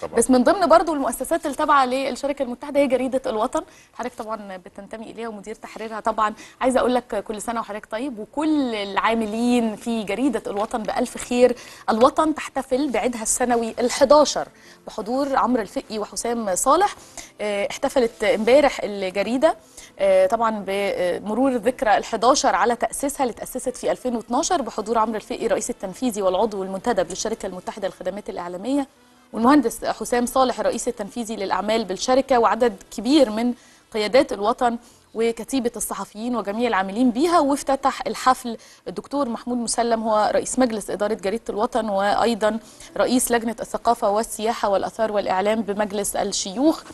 طبعا. بس من ضمن برضو المؤسسات التابعه للشركه المتحده هي جريده الوطن حضرتك طبعا بتنتمي اليها ومدير تحريرها طبعا عايزه اقول لك كل سنه وحضرتك طيب وكل العاملين في جريده الوطن بالف خير الوطن تحتفل بعيدها السنوي ال11 بحضور عمرو الفقي وحسام صالح آه، احتفلت امبارح الجريده آه، طبعا بمرور ذكرى ال11 على تاسيسها اللي تاسست في 2012 بحضور عمرو الفقي رئيس التنفيذي والعضو المنتدب للشركه المتحده للخدمات الاعلاميه والمهندس حسام صالح الرئيس التنفيذي للاعمال بالشركه وعدد كبير من قيادات الوطن وكتيبة الصحفيين وجميع العاملين بيها وافتتح الحفل الدكتور محمود مسلم هو رئيس مجلس إدارة جريدة الوطن وأيضا رئيس لجنة الثقافة والسياحة والأثار والإعلام بمجلس الشيوخ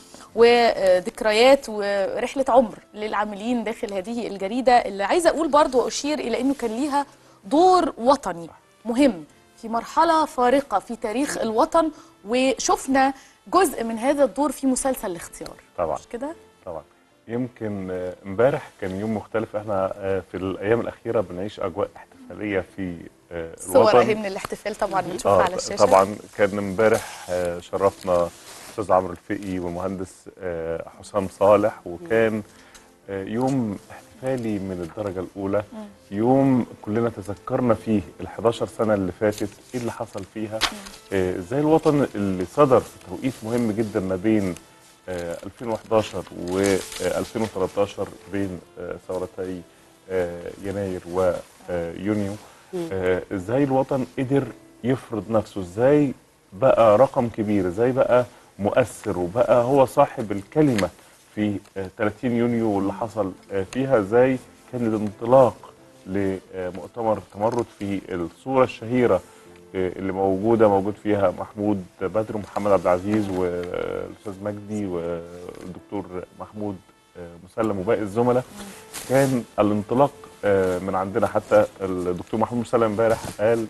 وذكريات ورحلة عمر للعاملين داخل هذه الجريدة اللي عايزة أقول برضو وأشير إلى أنه كان ليها دور وطني مهم في مرحلة فارقة في تاريخ الوطن وشفنا جزء من هذا الدور في مسلسل الاختيار طبعا مش كده؟ طبعا يمكن آه، امبارح كان يوم مختلف احنا آه، في الايام الاخيره بنعيش اجواء احتفاليه في آه، صور الوطن اهي من الاحتفال طبعا بنشوفها آه، على الشاشة طبعا كان امبارح آه، شرفنا استاذ عمرو الفقي والمهندس آه، حسام صالح وكان آه، يوم احتفالي من الدرجه الاولى يوم كلنا تذكرنا فيه ال11 سنه اللي فاتت ايه اللي حصل فيها آه، ازاي الوطن اللي صدر في توقيت مهم جدا ما بين آه، 2011 و 2013 بين آه، ثورتي آه، يناير ويونيو آه، ازاي الوطن قدر يفرض نفسه ازاي بقى رقم كبير ازاي بقى مؤثر وبقى هو صاحب الكلمة في آه، 30 يونيو واللي حصل آه، فيها ازاي كان الانطلاق لمؤتمر تمرد في الصورة الشهيرة آه، اللي موجودة موجود فيها محمود بدر ومحمد عبد العزيز والأستاذ مجدي والدكتور محمود آه، مسلم وباقي الزملاء كان الانطلاق آه، من عندنا حتى الدكتور محمود مسلم امبارح قال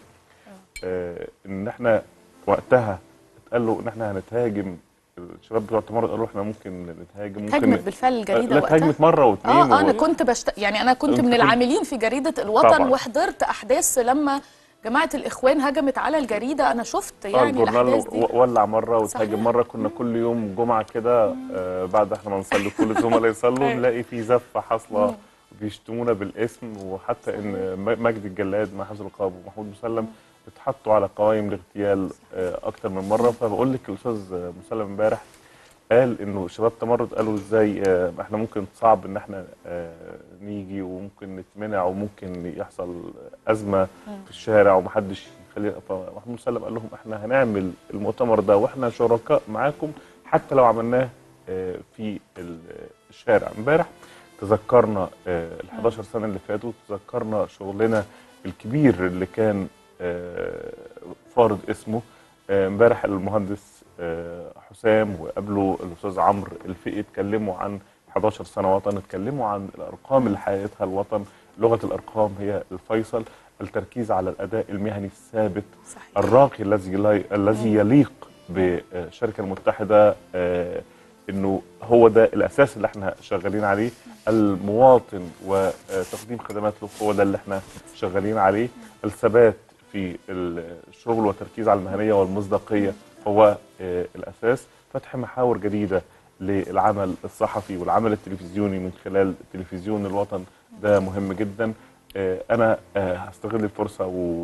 آه، ان احنا وقتها اتقال له ان احنا هنتهاجم الشباب بتوع التمرد قالوا احنا ممكن نتهاجم ممكن هجمت بالفعل الجريدة لا وقتها اتهاجمت مره واثنين اه آه، انا و- كنت بشت... يعني انا كنت أنت من كنت- العاملين في جريدة الوطن طبعاً. وحضرت احداث لما جماعة الاخوان هجمت على الجريدة انا شفت اه يعني الجورنال الاحداث دي و- ولع مره صحيح. وتهاجم مره كنا كل يوم جمعه كده آه بعد احنا ما نصلي كل الزملاء يصلوا أيوة. نلاقي في زفه حاصله بيشتمونا بالاسم وحتى ان م- مجدي الجلاد مع حفظ الرقاب ومحمود مسلم اتحطوا على قوائم الاغتيال آه اكتر من مره فبقول لك الاستاذ مسلم امبارح قال انه شباب تمرد قالوا ازاي آه احنا ممكن صعب ان احنا آه نيجي وممكن نتمنع وممكن يحصل ازمه في الشارع ومحدش يخلينا فمحمود مسلم قال لهم احنا هنعمل المؤتمر ده واحنا شركاء معاكم حتى لو عملناه آه في ال- الشارع امبارح تذكرنا ال 11 سنه اللي فاتوا تذكرنا شغلنا الكبير اللي كان آه، فارض اسمه آه، امبارح المهندس آه، حسام وقبله الاستاذ عمرو الفقي اتكلموا عن 11 سنه وطن اتكلموا عن الارقام اللي حققتها الوطن لغه الارقام هي الفيصل التركيز على الاداء المهني الثابت صحيح الراقي الذي لا- الذي يليق بالشركه المتحده آه، انه هو ده الاساس اللي احنا شغالين عليه المواطن وتقديم خدمات له هو ده اللي احنا شغالين عليه الثبات في الشغل والتركيز على المهنيه والمصداقيه هو آه، الاساس فتح محاور جديده للعمل الصحفي والعمل التلفزيوني من خلال تلفزيون الوطن ده مهم جدا آه، انا آه، هستغل الفرصه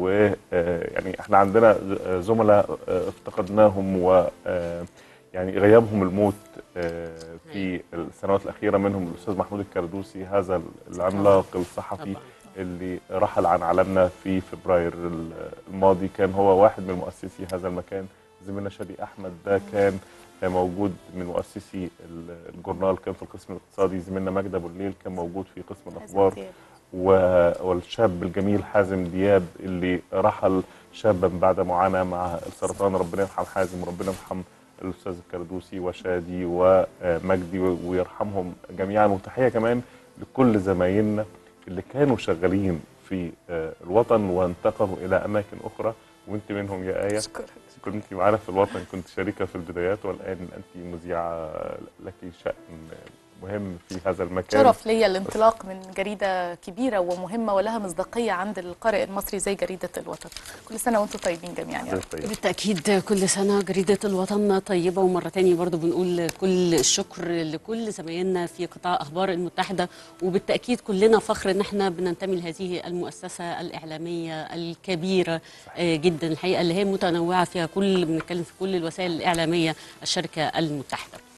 ويعني احنا عندنا آه، زملاء آه، افتقدناهم و آه، يعني غيابهم الموت آه، في السنوات الاخيره منهم الاستاذ محمود الكردوسي هذا العملاق الصحفي اللي رحل عن عالمنا في فبراير الماضي كان هو واحد من مؤسسي هذا المكان زميلنا شادي احمد ده كان موجود من مؤسسي الجورنال كان في القسم الاقتصادي زميلنا مجدي ابو الليل كان موجود في قسم الاخبار و- والشاب الجميل حازم دياب اللي رحل شابا بعد معاناه مع السرطان ربنا يرحم حازم وربنا يرحم الاستاذ الكردوسي وشادي ومجدي ويرحمهم جميعا وتحيه كمان لكل زمايلنا اللي كانوا شغالين في آه، الوطن وانتقلوا الى اماكن اخرى وانت منهم يا ايه اشكرك كنت معانا في الوطن كنت شريكه في البدايات والان انت مذيعه لك شان مهم في هذا المكان شرف ليا الانطلاق من جريدة كبيرة ومهمة ولها مصداقية عند القارئ المصري زي جريدة الوطن كل سنة وانتم طيبين جميعا يا رب. طيب. بالتأكيد كل سنة جريدة الوطن طيبة ومرة تانية برضو بنقول كل الشكر لكل زمايلنا في قطاع أخبار المتحدة وبالتأكيد كلنا فخر إن احنا بننتمي لهذه المؤسسة الإعلامية الكبيرة آه، جدا الحقيقة اللي هي متنوعة فيها كل بنتكلم في كل الوسائل الإعلامية الشركة المتحدة